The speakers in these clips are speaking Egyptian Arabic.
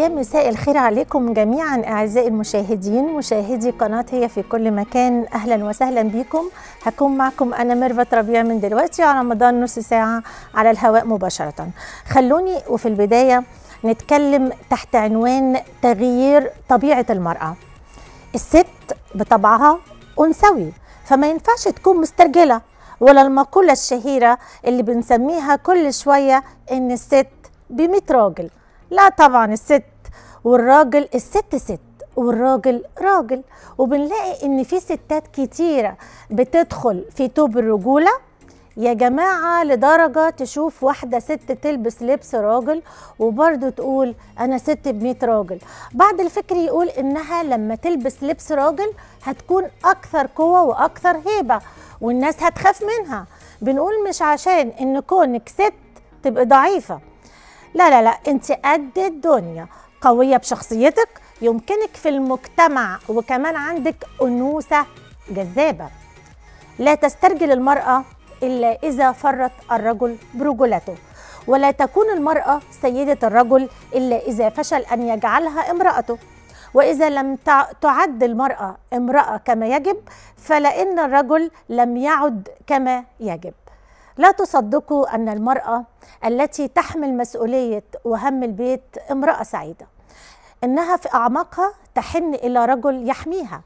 يا مساء الخير عليكم جميعا اعزائي المشاهدين مشاهدي قناه هي في كل مكان اهلا وسهلا بكم هكون معكم انا ميرفت ربيع من دلوقتي على مدار نص ساعه على الهواء مباشره خلوني وفي البدايه نتكلم تحت عنوان تغيير طبيعه المراه الست بطبعها انثوي فما ينفعش تكون مسترجله ولا المقوله الشهيره اللي بنسميها كل شويه ان الست ب راجل لا طبعا الست والراجل الست ست والراجل راجل وبنلاقي ان في ستات كتيره بتدخل في توب الرجوله يا جماعة لدرجة تشوف واحدة ست تلبس لبس راجل وبرضه تقول أنا ست بمية راجل بعض الفكر يقول إنها لما تلبس لبس راجل هتكون أكثر قوة وأكثر هيبة والناس هتخاف منها بنقول مش عشان إن كونك ست تبقى ضعيفة لا لا لا انت قد الدنيا قوية بشخصيتك يمكنك في المجتمع وكمان عندك أنوثة جذابة لا تسترجل المرأة إلا إذا فرط الرجل برجولته ولا تكون المرأة سيدة الرجل إلا إذا فشل أن يجعلها امرأته وإذا لم تعد المرأة امرأة كما يجب فلأن الرجل لم يعد كما يجب لا تصدقوا أن المرأة التي تحمل مسؤولية وهم البيت امرأة سعيدة إنها في أعماقها تحن إلى رجل يحميها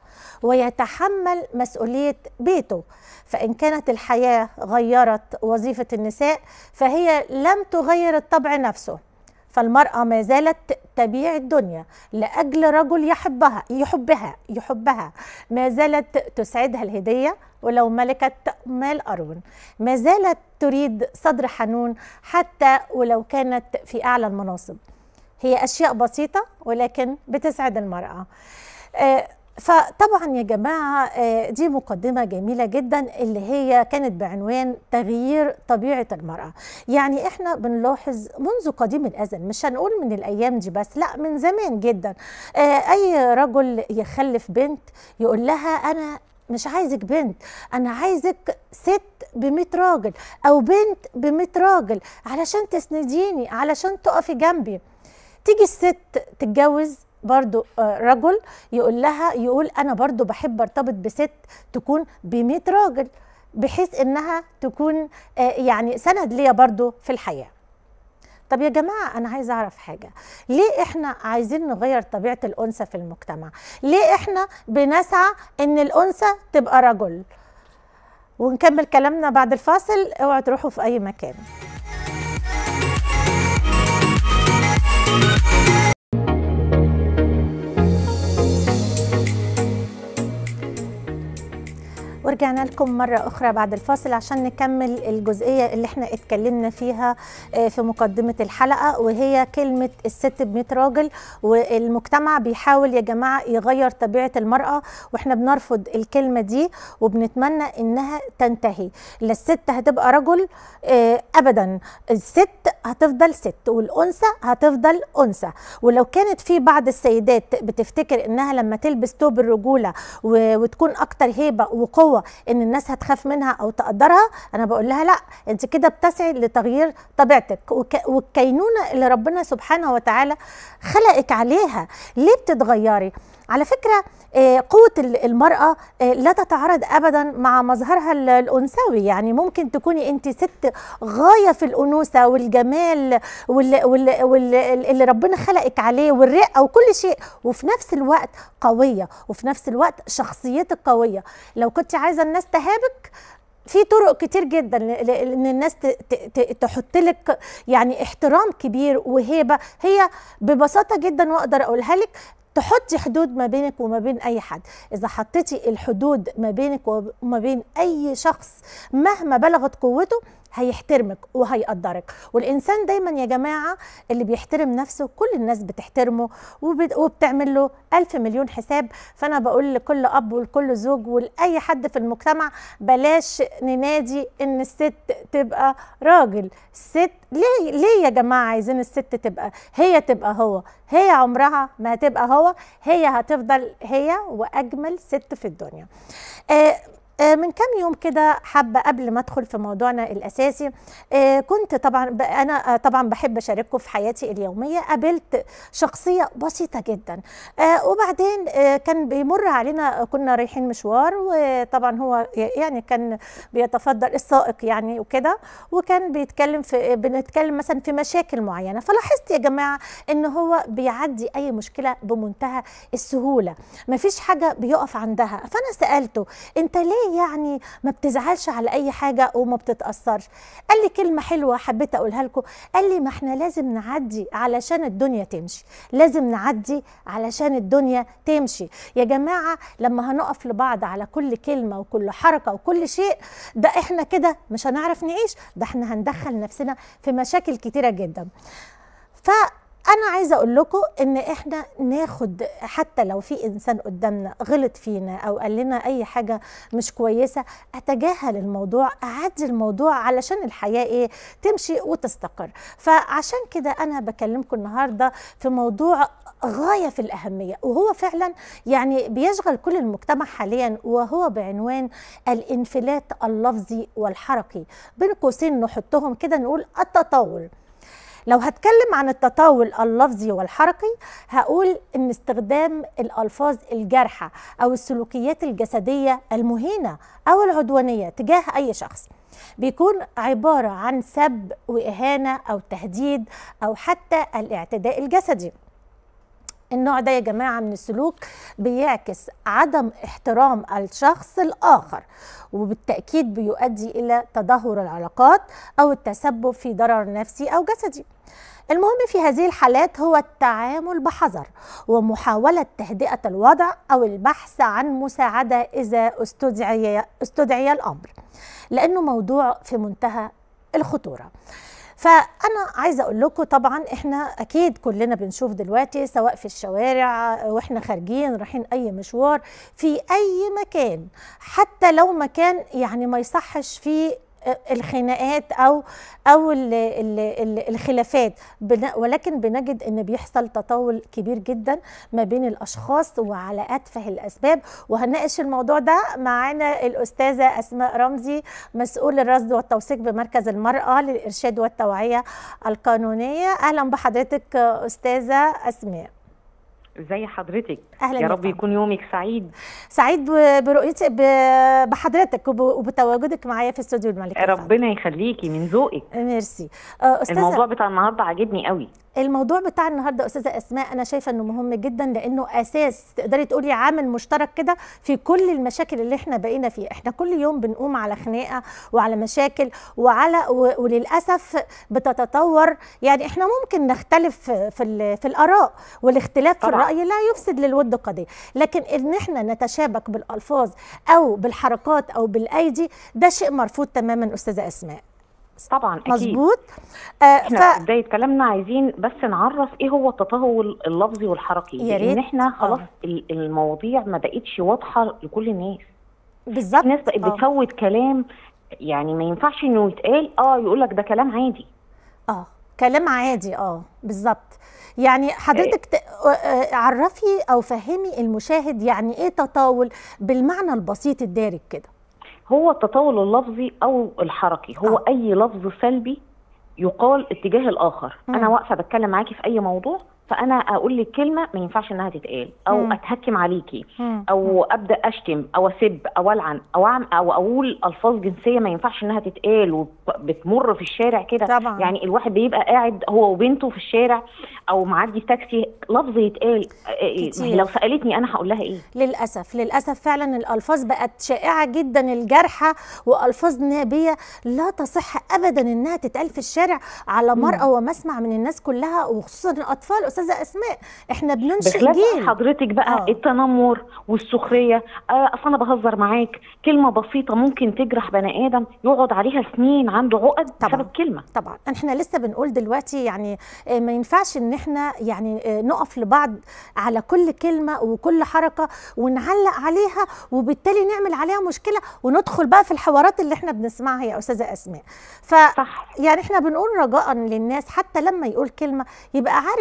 ويتحمل مسؤولية بيته فإن كانت الحياة غيرت وظيفة النساء فهي لم تغير الطبع نفسه فالمرأة ما زالت تبيع الدنيا لأجل رجل يحبها يحبها يحبها ما زالت تسعدها الهدية ولو ملكت مال أرون ما زالت تريد صدر حنون حتى ولو كانت في أعلى المناصب هي أشياء بسيطة ولكن بتسعد المرأة آه فطبعا يا جماعة دي مقدمة جميلة جدا اللي هي كانت بعنوان تغيير طبيعة المرأة يعني احنا بنلاحظ منذ قديم الأزل مش هنقول من الأيام دي بس لا من زمان جدا أي رجل يخلف بنت يقول لها أنا مش عايزك بنت انا عايزك ست بمية راجل او بنت بمية راجل علشان تسنديني علشان تقفي جنبي تيجي الست تتجوز برضو رجل يقول لها يقول انا برضو بحب ارتبط بست تكون ب راجل بحيث انها تكون يعني سند ليا برضو في الحياه طب يا جماعة أنا عايزة أعرف حاجة ليه إحنا عايزين نغير طبيعة الأنثى في المجتمع ليه إحنا بنسعى إن الأنثى تبقى رجل ونكمل كلامنا بعد الفاصل اوعوا تروحوا في أي مكان ورجعنا لكم مرة أخرى بعد الفاصل عشان نكمل الجزئية اللي احنا اتكلمنا فيها في مقدمة الحلقة وهي كلمة الست بمية راجل والمجتمع بيحاول يا جماعة يغير طبيعة المرأة واحنا بنرفض الكلمة دي وبنتمنى انها تنتهي لا الست هتبقى رجل أبدا الست هتفضل ست والأنثى هتفضل أنثى ولو كانت في بعض السيدات بتفتكر انها لما تلبس توب الرجولة وتكون أكتر هيبة وقوة ان الناس هتخاف منها او تقدرها انا بقول لها لا انت كده بتسعي لتغيير طبيعتك والكينونه اللي ربنا سبحانه وتعالى خلقك عليها ليه بتتغيري على فكره قوة المرأة لا تتعارض أبدا مع مظهرها الأنثوي يعني ممكن تكوني أنت ست غاية في الأنوثة والجمال واللي, واللي, واللي ربنا خلقك عليه والرقة وكل شيء وفي نفس الوقت قوية وفي نفس الوقت شخصيتك قوية لو كنت عايزة الناس تهابك في طرق كتير جدا ان الناس تحط لك يعني احترام كبير وهيبه هي ببساطه جدا واقدر اقولها لك تحطي حدود ما بينك وما بين اي حد اذا حطيتي الحدود ما بينك وما بين اي شخص مهما بلغت قوته هيحترمك وهيقدرك والانسان دايما يا جماعه اللي بيحترم نفسه كل الناس بتحترمه وبتعمل له ألف مليون حساب فانا بقول لكل اب ولكل زوج ولاي حد في المجتمع بلاش ننادي ان الست تبقى راجل الست ليه ليه يا جماعه عايزين الست تبقى هي تبقى هو هي عمرها ما هتبقى هو هي هتفضل هي واجمل ست في الدنيا آه آه، من كام يوم كده حابه قبل ما ادخل في موضوعنا الاساسي آه، كنت طبعا ب- انا آه، طبعا بحب اشارككم في حياتي اليوميه قابلت شخصيه بسيطه جدا آه، وبعدين آه، كان بيمر علينا كنا رايحين مشوار وطبعا هو يعني كان بيتفضل السائق يعني وكده وكان بيتكلم في بنتكلم مثلا في مشاكل معينه فلاحظت يا جماعه ان هو بيعدي اي مشكله بمنتهى السهوله مفيش حاجه بيقف عندها فانا سالته انت ليه يعني ما بتزعلش على اي حاجه وما بتتاثرش قال لي كلمه حلوه حبيت اقولها لكم قال لي ما احنا لازم نعدي علشان الدنيا تمشي لازم نعدي علشان الدنيا تمشي يا جماعه لما هنقف لبعض على كل كلمه وكل حركه وكل شيء ده احنا كده مش هنعرف نعيش ده احنا هندخل نفسنا في مشاكل كتيره جدا فانا عايزه اقول لكم ان احنا ناخد حتى لو في انسان قدامنا غلط فينا او قال لنا اي حاجه مش كويسه اتجاهل الموضوع اعدي الموضوع علشان الحياه ايه تمشي وتستقر فعشان كده انا بكلمكم النهارده في موضوع غايه في الاهميه وهو فعلا يعني بيشغل كل المجتمع حاليا وهو بعنوان الانفلات اللفظي والحركي بين قوسين نحطهم كده نقول التطاول لو هتكلم عن التطاول اللفظي والحركي هقول ان استخدام الالفاظ الجارحه او السلوكيات الجسديه المهينه او العدوانيه تجاه اي شخص بيكون عباره عن سب واهانه او تهديد او حتى الاعتداء الجسدي النوع ده يا جماعة من السلوك بيعكس عدم احترام الشخص الآخر وبالتأكيد بيؤدي إلى تدهور العلاقات أو التسبب في ضرر نفسي أو جسدي المهم في هذه الحالات هو التعامل بحذر ومحاولة تهدئة الوضع أو البحث عن مساعدة إذا استدعي, استدعي الأمر لأنه موضوع في منتهى الخطورة فانا عايزه اقول لكم طبعا احنا اكيد كلنا بنشوف دلوقتي سواء في الشوارع واحنا خارجين رايحين اي مشوار في اي مكان حتى لو مكان يعني ما يصحش فيه الخناقات او او ال ال ال الخلافات بن- ولكن بنجد ان بيحصل تطاول كبير جدا ما بين الاشخاص وعلى اتفه الاسباب وهنناقش الموضوع ده معانا الاستاذه اسماء رمزي مسؤول الرصد والتوثيق بمركز المراه للارشاد والتوعيه القانونيه اهلا بحضرتك استاذه اسماء ازي حضرتك اهلا يا بك. رب يكون يومك سعيد سعيد ب- برؤيتي ب- بحضرتك وب- وبتواجدك معايا في استوديو الملك الفهد. ربنا يخليكي من ذوقك ميرسي آه، استاذه الموضوع بتاع النهارده عاجبني قوي الموضوع بتاع النهارده استاذه اسماء انا شايفه انه مهم جدا لانه اساس تقدري تقولي عامل مشترك كده في كل المشاكل اللي احنا بقينا فيها احنا كل يوم بنقوم على خناقه وعلى مشاكل وعلى و- وللاسف بتتطور يعني احنا ممكن نختلف في في, ال- في الاراء والاختلاف في طبعاً. الراي لا يفسد للود قضيه لكن ان احنا نتشابك بالالفاظ او بالحركات او بالايدي ده شيء مرفوض تماما استاذه اسماء طبعا اكيد مظبوط آه احنا ف... في بدايه كلامنا عايزين بس نعرف ايه هو التطاول اللفظي والحركي يا لان ريت. احنا خلاص آه. ال- المواضيع ما بقتش واضحه لكل الناس بالظبط الناس بقت آه. بتفوت كلام يعني ما ينفعش انه يتقال اه يقول لك ده كلام عادي اه كلام عادي اه بالظبط يعني حضرتك ت... آه، آه، عرفي او فهمي المشاهد يعني ايه تطاول بالمعنى البسيط الدارج كده هو التطاول اللفظي او الحركي هو آه. اي لفظ سلبي يقال اتجاه الاخر مم. انا واقفه بتكلم معاكي في اي موضوع فانا اقول لك كلمه ما ينفعش انها تتقال او مم. اتهكم عليكي مم. او ابدا اشتم او اسب او العن او أعم او اقول الفاظ جنسيه ما ينفعش انها تتقال وبتمر في الشارع كده طبعا يعني الواحد بيبقى قاعد هو وبنته في الشارع او معدي في تاكسي لفظ يتقال إيه، كتير. لو سالتني انا هقول لها ايه للاسف للاسف فعلا الالفاظ بقت شائعه جدا الجارحه والفاظ نابيه لا تصح ابدا انها تتقال في الشارع على مرأى ومسمع من الناس كلها وخصوصا الاطفال استاذه اسماء احنا بننشئ بخلاف جيل حضرتك بقى آه. آه. التنمر والسخريه آه اصل انا بهزر معاك كلمه بسيطه ممكن تجرح بني ادم يقعد عليها سنين عنده عقد طبعاً. بسبب كلمه طبعا احنا لسه بنقول دلوقتي يعني آه، ما ينفعش ان احنا يعني آه، نقف لبعض على كل كلمه وكل حركه ونعلق عليها وبالتالي نعمل عليها مشكله وندخل بقى في الحوارات اللي احنا بنسمعها يا استاذه اسماء ف صح يعني احنا بنقول رجاء للناس حتى لما يقول كلمه يبقى عارف ايه الكلمه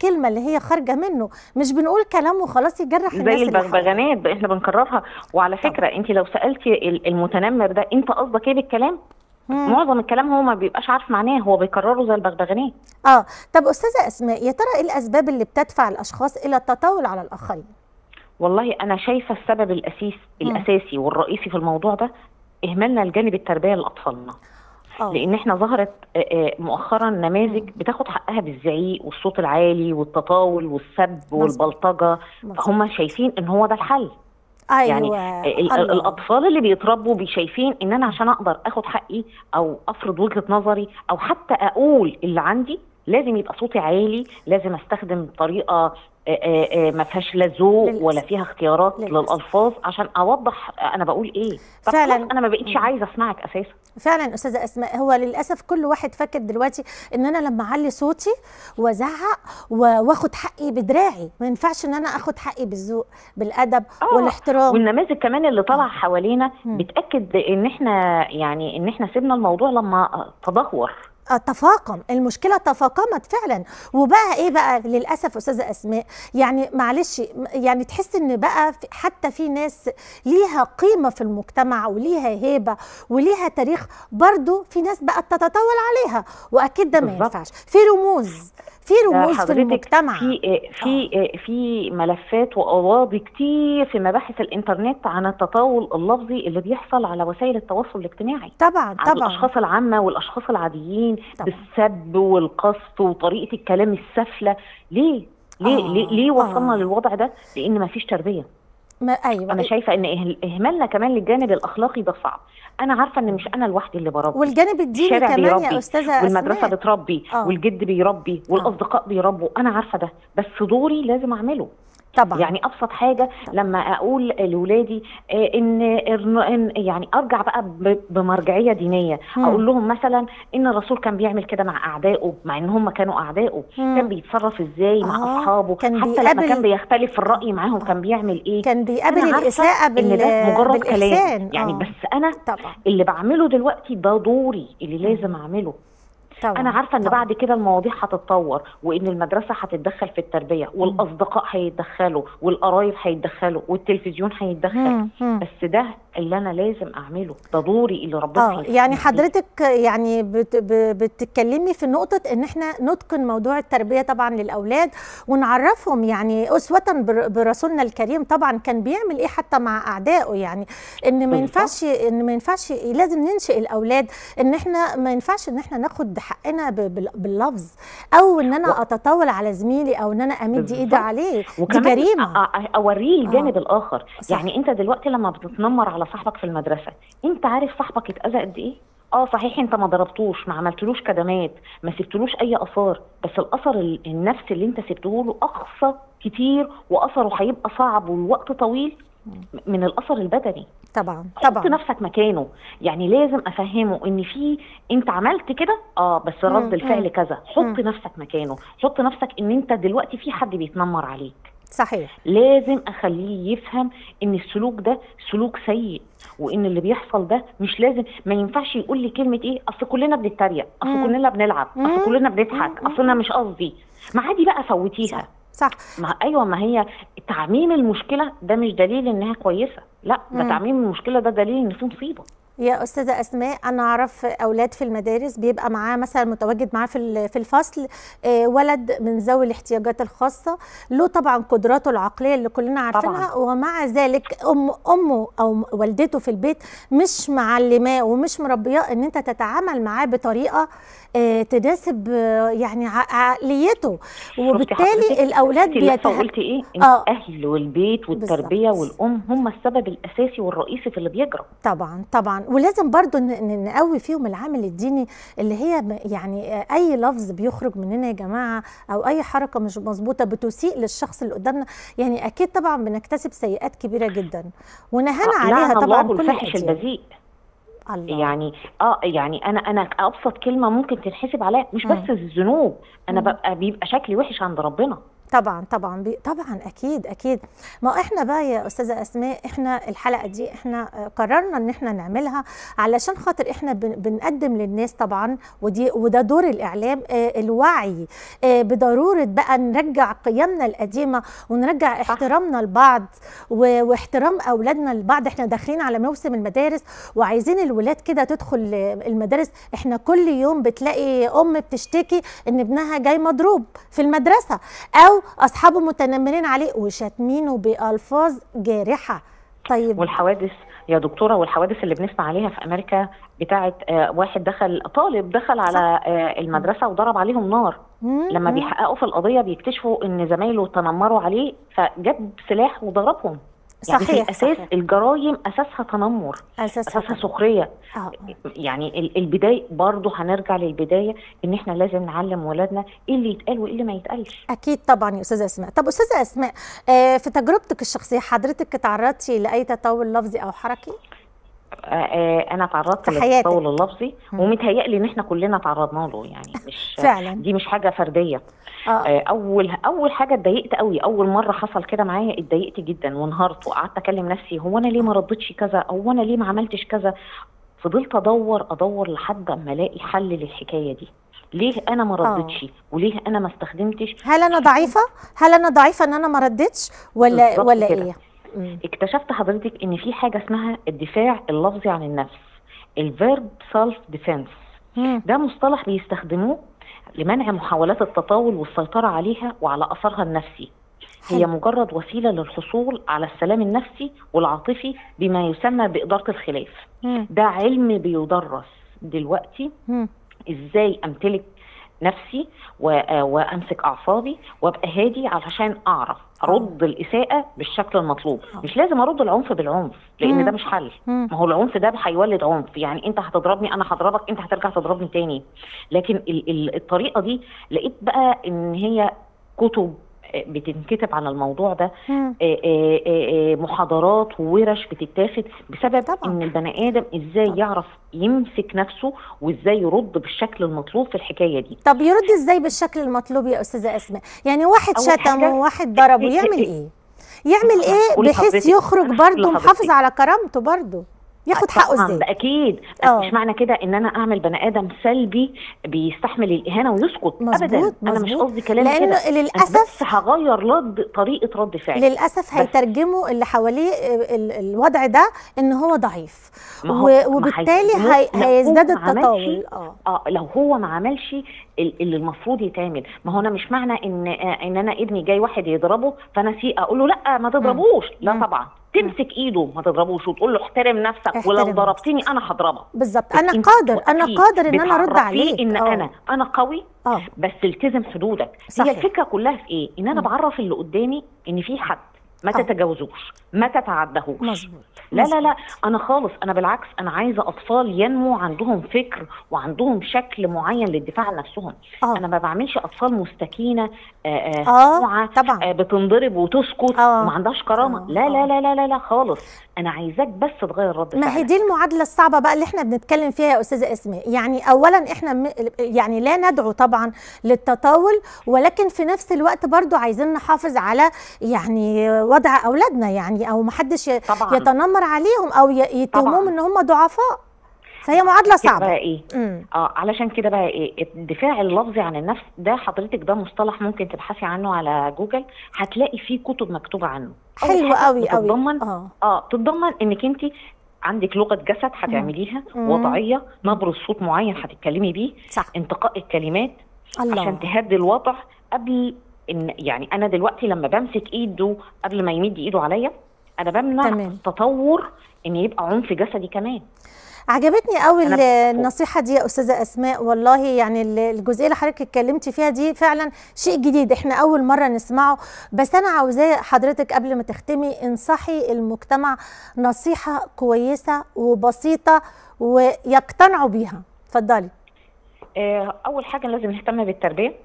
الكلمه اللي هي خارجه منه مش بنقول كلام وخلاص يجرح الناس زي اللي حواليه. البغبغانات احنا بنكررها وعلى فكره انت لو سالتي ال- المتنمر ده انت قصدك ايه بالكلام مم. معظم الكلام هو ما بيبقاش عارف معناه هو بيكرره زي البغبغانات اه طب استاذه اسماء يا ترى ايه الاسباب اللي بتدفع الاشخاص الى التطاول على الاخرين والله انا شايفه السبب الاساس الاساسي والرئيسي في الموضوع ده اهمالنا لجانب التربيه لاطفالنا اه لان احنا ظهرت آه، آه، مؤخرا نماذج بتاخد حقها بالزعيق والصوت العالي والتطاول والسب والبلطجه مظبوط. فهم شايفين ان هو ده الحل ايوه يعني ال- الله. الاطفال اللي بيتربوا بيشايفين ان انا عشان اقدر اخد حقي او افرض وجهه نظري او حتى اقول اللي عندي لازم يبقى صوتي عالي لازم استخدم طريقه آه، آه، آه، ما فيهاش لا ذوق للأسف. ولا فيها اختيارات للأسف. للالفاظ عشان اوضح انا بقول ايه طب فعلاً. خلاص انا ما بقتش عايزه اسمعك اساسا فعلا استاذه اسماء هو للاسف كل واحد فاكر دلوقتي ان انا لما اعلي صوتي وازعق و- واخد حقي بدراعي ما ينفعش ان انا اخد حقي بالذوق بالادب آه، والاحترام والنماذج كمان اللي طالعه حوالينا مم. بتاكد ان احنا يعني ان احنا سيبنا الموضوع لما تدهور آه، تفاقم المشكله تفاقمت فعلا وبقى ايه بقى للاسف استاذه اسماء يعني معلش م- يعني تحس ان بقى في- حتى في ناس ليها قيمه في المجتمع وليها هيبه وليها تاريخ برضو في ناس بقت تتطاول عليها واكيد ده ما بالظبط. ينفعش في رموز في رموز في حضرتك المجتمع في في في ملفات وقواضي كتير في مباحث الانترنت عن التطاول اللفظي اللي بيحصل على وسائل التواصل الاجتماعي طبعا عن طبعا الاشخاص العامه والاشخاص العاديين طبعا. بالسب والقصف وطريقه الكلام السافله ليه ليه آه، ليه, ليه وصلنا آه. للوضع ده لان ما فيش تربيه ما ايوه انا شايفه ان إه- اهمالنا كمان للجانب الاخلاقي ده صعب انا عارفه ان مش انا لوحدي اللي بربي والجانب الديني الشارع كمان بيربي يا استاذه والمدرسه اسماء بتربي آه. والجد بيربي والاصدقاء بيربوا انا عارفه ده بس دوري لازم اعمله طبعا يعني ابسط حاجه لما اقول لاولادي آه، ان إن- يعني ارجع بقى ب- بمرجعيه دينيه مم. اقول لهم مثلا ان الرسول كان بيعمل كده مع اعدائه مع ان هم كانوا اعدائه مم. كان بيتصرف ازاي مع آه، اصحابه كان حتى لما بيقابل- كان بيختلف في الراي معاهم كان بيعمل ايه كان بيقابل أنا عارفة الاساءه بال... ان ده مجرد بالاحسان كلام يعني آه. بس انا طبعا اللي بعمله دلوقتي ده دوري اللي لازم اعمله طبعا انا عارفه ان طبعاً. بعد كده المواضيع هتتطور وان المدرسه هتتدخل في التربيه والاصدقاء هيتدخلوا والقرايب هيتدخلوا والتلفزيون هيتدخل مم، مم. بس ده اللي انا لازم اعمله ده دوري اللي ربنا اه هيسمعني يعني فيه. حضرتك يعني بت ب- بتتكلمي في نقطة ان احنا نتقن موضوع التربية طبعا للأولاد ونعرفهم يعني أسوة بر- برسولنا الكريم طبعا كان بيعمل ايه حتى مع أعدائه يعني ان ما بالظبط. ينفعش ان ما ينفعش لازم ننشئ الأولاد ان احنا ما ينفعش ان احنا ناخد حقنا ب- بال- باللفظ او ان انا و- اتطاول على زميلي او ان انا امد ايدي بالظبط. عليه دي وكمان جريمة أ- أ- اوريه الجانب آه. الاخر صح. يعني انت دلوقتي لما بتتنمر على صاحبك في المدرسه انت عارف صاحبك اتاذى قد ايه اه صحيح انت ما ضربتوش ما عملتلوش كدمات ما سبتلوش اي اثار بس الاثر ال- النفسي اللي انت سبته له اقصى كتير واثره هيبقى صعب والوقت طويل من الاثر البدني طبعا حط طبعا نفسك مكانه يعني لازم افهمه ان في انت عملت كده اه بس مم، رد الفعل مم. كذا حط نفسك مكانه حط نفسك ان انت دلوقتي في حد بيتنمر عليك صحيح لازم اخليه يفهم ان السلوك ده سلوك سيء وان اللي بيحصل ده مش لازم ما ينفعش يقول لي كلمه ايه اصل كلنا بنتريق مم. اصل كلنا بنلعب مم. اصل كلنا بنضحك مم. اصل انا مش قصدي ما عادي بقى فوتيها صح ما ايوه ما هي تعميم المشكله ده مش دليل انها كويسه لا ده مم. تعميم المشكله ده دليل ان في مصيبه يا استاذه اسماء انا اعرف اولاد في المدارس بيبقى معاه مثلا متواجد معاه في ال- في الفصل آه، ولد من ذوي الاحتياجات الخاصه له طبعا قدراته العقليه اللي كلنا عارفينها ومع ذلك ام امه او والدته في البيت مش معلماه ومش مربياه ان انت تتعامل معاه بطريقه آه، تناسب آه، يعني ع- عقليته شفتي وبالتالي حضرتك؟ الاولاد شفتي لسه بيته... قلتي ايه ان آه. الاهل والبيت والتربيه بالظبط. والام هم السبب الاساسي والرئيسي في اللي بيجرى طبعا طبعا ولازم برضو ن- ن- نقوي فيهم العامل الديني اللي هي م- يعني آه، اي لفظ بيخرج مننا يا جماعه او اي حركه مش مظبوطه بتسيء للشخص اللي قدامنا يعني اكيد طبعا بنكتسب سيئات كبيره جدا ونهانا عليها لعن طبعا الله كل الفاحش الأديان. البذيء الله يعني اه يعني انا انا ابسط كلمه ممكن تنحسب عليها مش مم. بس الذنوب انا مم. ببقى بيبقى شكلي وحش عند ربنا طبعا طبعا بي طبعا اكيد اكيد ما احنا بقى يا استاذه اسماء احنا الحلقه دي احنا قررنا ان احنا نعملها علشان خاطر احنا بنقدم للناس طبعا ودي وده دور الاعلام آه الوعي آه بضروره بقى نرجع قيمنا القديمه ونرجع احترامنا لبعض واحترام اولادنا لبعض احنا داخلين على موسم المدارس وعايزين الولاد كده تدخل المدارس احنا كل يوم بتلاقي ام بتشتكي ان ابنها جاي مضروب في المدرسه او اصحابه متنمرين عليه وشاتمينه بالفاظ جارحه طيب والحوادث يا دكتوره والحوادث اللي بنسمع عليها في امريكا بتاعه آه واحد دخل طالب دخل على آه المدرسه وضرب عليهم نار لما بيحققوا في القضيه بيكتشفوا ان زمايله تنمروا عليه فجاب سلاح وضربهم يعني صحيح في اساس صحيح. الجرايم اساسها تنمر اساسها اساسها سخريه اه يعني البدايه برضه هنرجع للبدايه ان احنا لازم نعلم ولادنا ايه اللي يتقال وايه اللي ما يتقالش اكيد طبعا يا استاذه اسماء طب استاذه اسماء آه في تجربتك الشخصيه حضرتك تعرضتي لاي تطور لفظي او حركي آه انا تعرضت في حياتك. للتطاول اللفظي ومتهيألي ان احنا كلنا تعرضنا له يعني مش فعلا. دي مش حاجه فرديه اه آه، اول اول حاجه اتضايقت قوي اول مره حصل كده معايا اتضايقت جدا وانهارت وقعدت اكلم نفسي هو انا ليه ما ردتش كذا او انا ليه ما عملتش كذا فضلت ادور ادور لحد اما الاقي حل للحكايه دي ليه انا ما ردتش وليه انا ما استخدمتش هل انا ضعيفه هل انا ضعيفه ان انا ما ردتش ولا بالظبط ولا كده. ايه مم. اكتشفت حضرتك ان في حاجه اسمها الدفاع اللفظي عن النفس الفيرب سيلف ديفense مم. ده مصطلح بيستخدموه لمنع محاولات التطاول والسيطرة عليها وعلى أثرها النفسي هي حلو. مجرد وسيلة للحصول على السلام النفسي والعاطفي بما يسمى بإدارة الخلاف مم. ده علم بيدرس دلوقتي مم. ازاي امتلك نفسي و- آه وامسك اعصابي وابقى هادي علشان اعرف ارد الاساءه بالشكل المطلوب آه. مش لازم ارد العنف بالعنف لان مم. ده مش حل مم. ما هو العنف ده هيولد عنف يعني انت هتضربني انا هضربك انت هترجع تضربني تاني لكن ال- ال- الطريقه دي لقيت بقى ان هي كتب آه، بتنكتب على الموضوع ده مم. آه، آه، آه، محاضرات وورش بتتاخد بسبب طبعا. ان البني ادم ازاي طبعا. يعرف يمسك نفسه وازاي يرد بالشكل المطلوب في الحكايه دي طب يرد ازاي بالشكل المطلوب يا استاذه اسماء يعني واحد أول شتم حاجة- وواحد ضربه يعمل ايه يعمل ايه قولي بحيث حضرتك- يخرج قولي برضه حضرتك. محافظ على كرامته برضه ياخد حقه طبعا ازاي ده اكيد آه. مش معنى كده ان انا اعمل بني ادم سلبي بيستحمل الاهانه ويسكت مظبوط، ابدا انا مش مظبوط. قصدي كلامي لانه كده أنا للاسف بس هغير رد طريقه رد فعلي للاسف بس. هيترجموا اللي حواليه ال- الوضع ده ان هو ضعيف ما هو- و- ما وبالتالي هيترجموه هي لو هو هيزداد ما عملش- التطاول اه اه لو هو ما عملش ال- اللي المفروض يتعمل ما هو انا مش معنى ان آه ان انا ابني جاي واحد يضربه فانا سي اقول له لا ما تضربوش لا مم. طبعا تمسك ايده ما تضربوش وتقول له احترم نفسك ولو احترم ضربتني انا هضربك بالظبط بس انا انت قادر انا توقفيه، قادر ان انا ارد بتعرفيه عليك ان آه. انا انا قوي اه بس التزم حدودك صحيح. هي الفكره كلها في ايه ان انا مم. بعرف اللي قدامي ان في حد ما آه. تتجاوزوش ما تتعدهوش مظبوط لا لا لا مظبوط. انا خالص انا بالعكس انا عايزه اطفال ينمو عندهم فكر وعندهم شكل معين للدفاع عن نفسهم اه انا ما بعملش اطفال مستكينه آه، آه، اه خنوعة، طبعا آه، بتنضرب وتسكت آه. وما عندهاش كرامه آه، لا لا آه. لا لا لا لا خالص انا عايزاك بس تغير رد ما هي فعلك دي المعادله الصعبه بقى اللي احنا بنتكلم فيها يا استاذه اسماء يعني اولا احنا م... يعني لا ندعو طبعا للتطاول ولكن في نفس الوقت برضو عايزين نحافظ على يعني وضع اولادنا يعني او ما حدش ي... طبعا يتنمر عليهم او ي... يتهموهم طبعاً. ان هم ضعفاء فهي معادله كده بقى صعبه ايه امم اه علشان كده بقى ايه الدفاع اللفظي عن النفس ده حضرتك ده مصطلح ممكن تبحثي عنه على جوجل هتلاقي فيه كتب مكتوبه عنه أول حلو حاجة قوي قوي بتتضمن اه اه تتضمن انك انت عندك لغه جسد هتعمليها مم. وضعيه نبره صوت معين هتتكلمي بيه صح انتقاء الكلمات الله عشان تهدي الوضع قبل ان يعني انا دلوقتي لما بمسك ايده قبل ما يمد ايده عليا انا بمنع تمام. تطور ان يبقى عنف جسدي كمان عجبتني قوي أنا ال- بحبه. النصيحه دي يا استاذه اسماء والله يعني ال- الجزئيه اللي حضرتك اتكلمتي فيها دي فعلا شيء جديد احنا اول مره نسمعه بس انا عاوزاه حضرتك قبل ما تختمي انصحي المجتمع نصيحه كويسه وبسيطه ويقتنعوا بيها اتفضلي آه اول حاجه لازم نهتم بالتربيه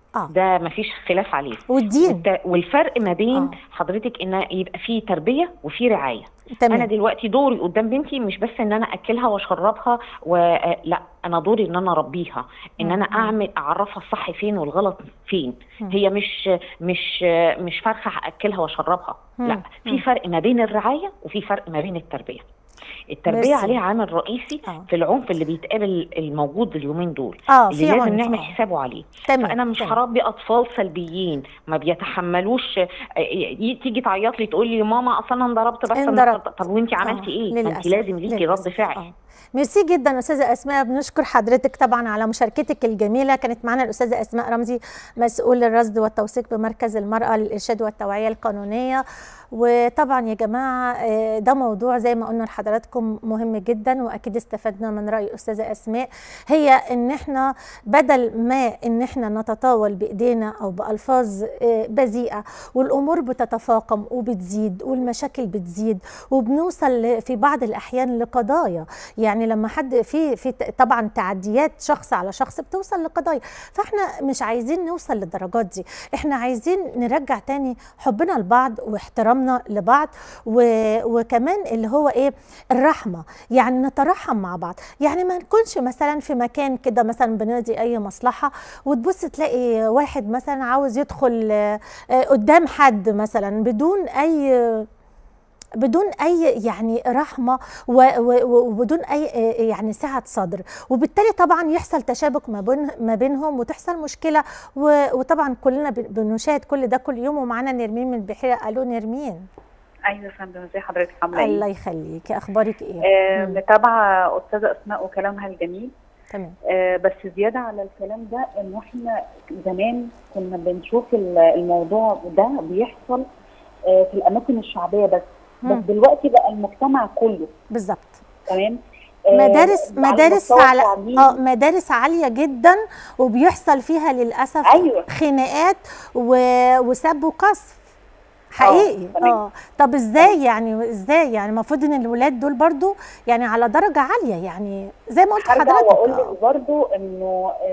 اه ده مفيش خلاف عليه والدين والت- والفرق ما بين آه. حضرتك ان يبقى في تربيه وفي رعايه انا تمام دلوقتي دوري قدام بنتي مش بس ان انا اكلها واشربها ولا انا دوري ان انا اربيها ان انا مم. اعمل اعرفها الصح فين والغلط فين مم. هي مش مش مش فرخه هاكلها واشربها مم. لا مم. في فرق ما بين الرعايه وفي فرق ما بين التربيه التربيه ميرسي. عليها عامل رئيسي آه. في العنف اللي بيتقابل الموجود اليومين دول اه اللي في لازم عنف نعمل آه. حسابه عليه تمام فانا مش تمام. هربي اطفال سلبيين ما بيتحملوش آه، ي- تيجي تعيط لي تقول لي ماما اصل انا انضربت بس أنا- انضربت. طب وانت عملتي آه، ايه؟ ما انت للأسف، لازم ليكي للأسف. رد فعل آه. ميرسي جدا استاذه اسماء بنشكر حضرتك طبعا على مشاركتك الجميله كانت معنا الاستاذه اسماء رمزي مسؤول الرصد والتوثيق بمركز المراه للارشاد والتوعيه القانونيه وطبعا يا جماعه آه، ده موضوع زي ما قلنا لحضراتكم مهم جدا واكيد استفدنا من راي الاستاذه اسماء هي ان احنا بدل ما ان احنا نتطاول بايدينا او بالفاظ آه، بذيئه والامور بتتفاقم وبتزيد والمشاكل بتزيد وبنوصل ل- في بعض الاحيان لقضايا يعني لما حد في في ت- طبعا تعديات شخص على شخص بتوصل لقضايا فاحنا مش عايزين نوصل للدرجات دي احنا عايزين نرجع تاني حبنا لبعض واحترامنا لبعض و... وكمان اللي هو ايه الرحمه يعني نترحم مع بعض يعني ما نكونش مثلا في مكان كده مثلا بنقضي اي مصلحه وتبص تلاقي واحد مثلا عاوز يدخل آه، آه، قدام حد مثلا بدون اي بدون اي يعني رحمه و- و- و- وبدون اي آه، يعني سعه صدر وبالتالي طبعا يحصل تشابك ما بين ما بينهم وتحصل مشكله و- وطبعا كلنا بن- بنشاهد كل ده كل يوم ومعانا نرمين من بحيره الو نرمين ايوه يا فندم ازي حضرتك عامله الله ايه؟ يخليكي اخبارك ايه آه، مم. متابعه استاذه اسماء وكلامها الجميل تمام آه، بس زياده على الكلام ده ان احنا زمان كنا بنشوف ال- الموضوع ده بيحصل آه، في الاماكن الشعبيه بس بس مم. دلوقتي بقى المجتمع كله بالظبط تمام آه، مدارس على مدارس مستوى على التعليم. اه مدارس عاليه جدا وبيحصل فيها للاسف ايوه خناقات و... وسب وقذف حقيقي تمام. اه طب ازاي يعني ازاي يعني المفروض ان الولاد دول برضو يعني على درجه عاليه يعني زي ما قلت هرجع لحضرتك واقول آه. لك برضو انه آه،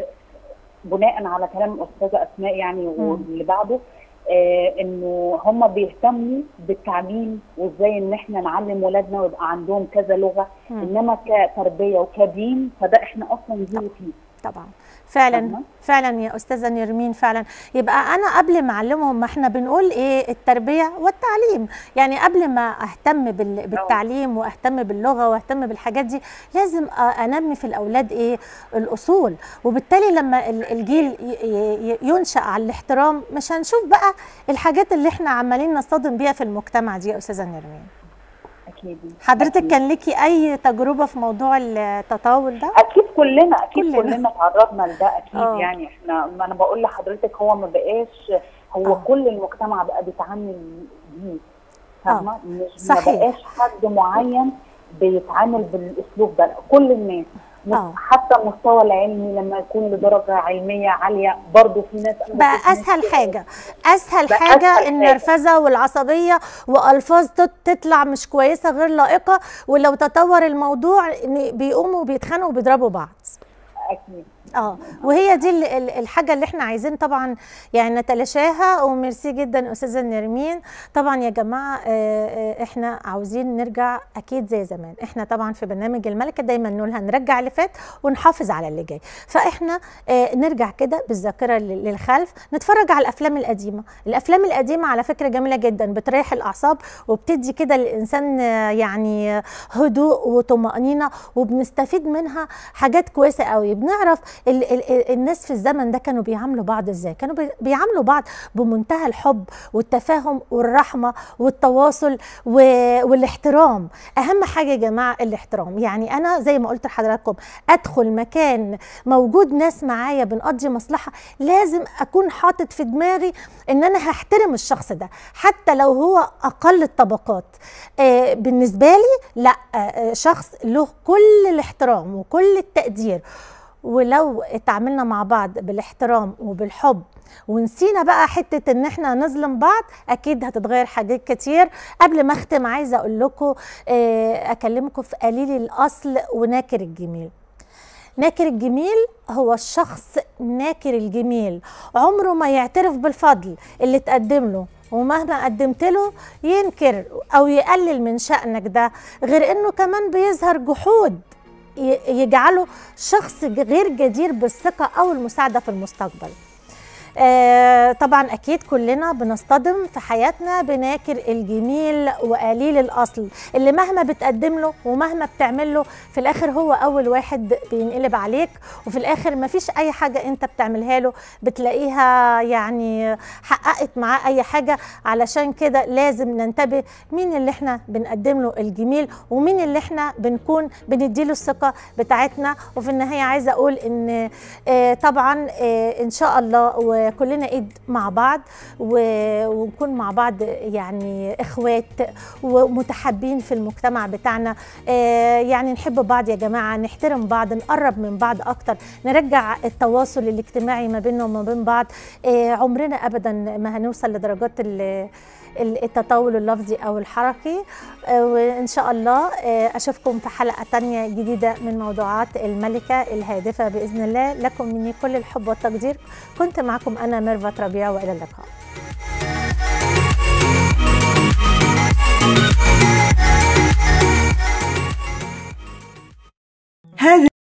بناء على كلام الاستاذه اسماء يعني واللي بعده آه انه هم بيهتموا بالتعليم وازاي ان احنا نعلم ولادنا ويبقى عندهم كذا لغه مم. انما كتربيه وكدين فده احنا اصلا زيرو فيه طبعا فعلا فاهمة؟ فعلا يا استاذه نرمين فعلا يبقى انا قبل ما اعلمهم ما احنا بنقول ايه التربيه والتعليم يعني قبل ما اهتم بال- بالتعليم واهتم باللغه واهتم بالحاجات دي لازم أ- انمي في الاولاد ايه الاصول وبالتالي لما ال- الجيل ي- ي- ينشا على الاحترام مش هنشوف بقى الحاجات اللي احنا عمالين نصطدم بيها في المجتمع دي يا استاذه نرمين اكيد حضرتك أكيد. كان ليكي اي تجربه في موضوع التطاول ده اكيد كلنا اكيد كلنا. كلنا, كلنا تعرضنا لده اكيد آه. يعني احنا ما انا بقول لحضرتك هو ما بقاش هو آه. كل المجتمع بقى بيتعامل بيه فاهمه مش صحيح. ما بقاش حد معين بيتعامل بالاسلوب ده لا، كل الناس مش- آه. حتى المستوى العلمي لما يكون لدرجه علميه عاليه برضه في ناس أنا بقى بشوف ناس اسهل كده. حاجه اسهل بقى حاجه أسهل النرفزه والعصبيه والفاظ تت- تطلع مش كويسه غير لائقه ولو تطور الموضوع إن بيقوموا بيتخانقوا وبيضربوا بعض اكيد اه وهي دي ال- ال- الحاجه اللي احنا عايزين طبعا يعني نتلاشاها وميرسي جدا استاذه نرمين طبعا يا جماعه آه، آه، احنا عاوزين نرجع اكيد زي زمان احنا طبعا في برنامج الملكه دايما نقول هنرجع اللي فات ونحافظ على اللي جاي فاحنا آه، نرجع كده بالذاكره لل- للخلف نتفرج على الافلام القديمه الافلام القديمه على فكره جميله جدا بتريح الاعصاب وبتدي كده للانسان آه، يعني هدوء وطمانينه وبنستفيد منها حاجات كويسه قوي بنعرف ال ال ال الناس في الزمن ده كانوا بيعاملوا بعض ازاي كانوا بي- بيعاملوا بعض بمنتهى الحب والتفاهم والرحمه والتواصل و- والاحترام اهم حاجه يا جماعه الاحترام يعني انا زي ما قلت لحضراتكم ادخل مكان موجود ناس معايا بنقضي مصلحه لازم اكون حاطط في دماغي ان انا هحترم الشخص ده حتى لو هو اقل الطبقات آه بالنسبه لي لا آه شخص له كل الاحترام وكل التقدير ولو اتعاملنا مع بعض بالاحترام وبالحب ونسينا بقى حته ان احنا نظلم بعض اكيد هتتغير حاجات كتير قبل ما اختم عايزه اقول لكم آه، اكلمكم في قليل الاصل وناكر الجميل ناكر الجميل هو الشخص ناكر الجميل عمره ما يعترف بالفضل اللي تقدم له ومهما قدمت له ينكر او يقلل من شأنك ده غير انه كمان بيظهر جحود ي- يجعله شخص غير جدير بالثقة او المساعدة في المستقبل آه، طبعا اكيد كلنا بنصطدم في حياتنا بناكر الجميل وقليل الاصل اللي مهما بتقدم له ومهما بتعمل له في الاخر هو اول واحد بينقلب عليك وفي الاخر ما فيش اي حاجه انت بتعملها له بتلاقيها يعني حققت معاه اي حاجه علشان كده لازم ننتبه مين اللي احنا بنقدم له الجميل ومين اللي احنا بنكون بنديله الثقه بتاعتنا وفي النهايه عايزه اقول ان آه، طبعا آه، ان شاء الله وكلنا ايد مع بعض و- ونكون مع بعض يعني اخوات ومتحابين في المجتمع بتاعنا آه، يعني نحب بعض يا جماعه نحترم بعض نقرب من بعض اكتر نرجع التواصل الاجتماعي ما بيننا وما بين بعض آه، عمرنا ابدا ما هنوصل لدرجات ال- ال- التطاول اللفظي او الحركي آه، وان شاء الله آه، اشوفكم في حلقه تانية جديده من موضوعات الملكه الهادفه باذن الله لكم مني كل الحب والتقدير كنت معكم انا ميرفت ربيع والى اللقاء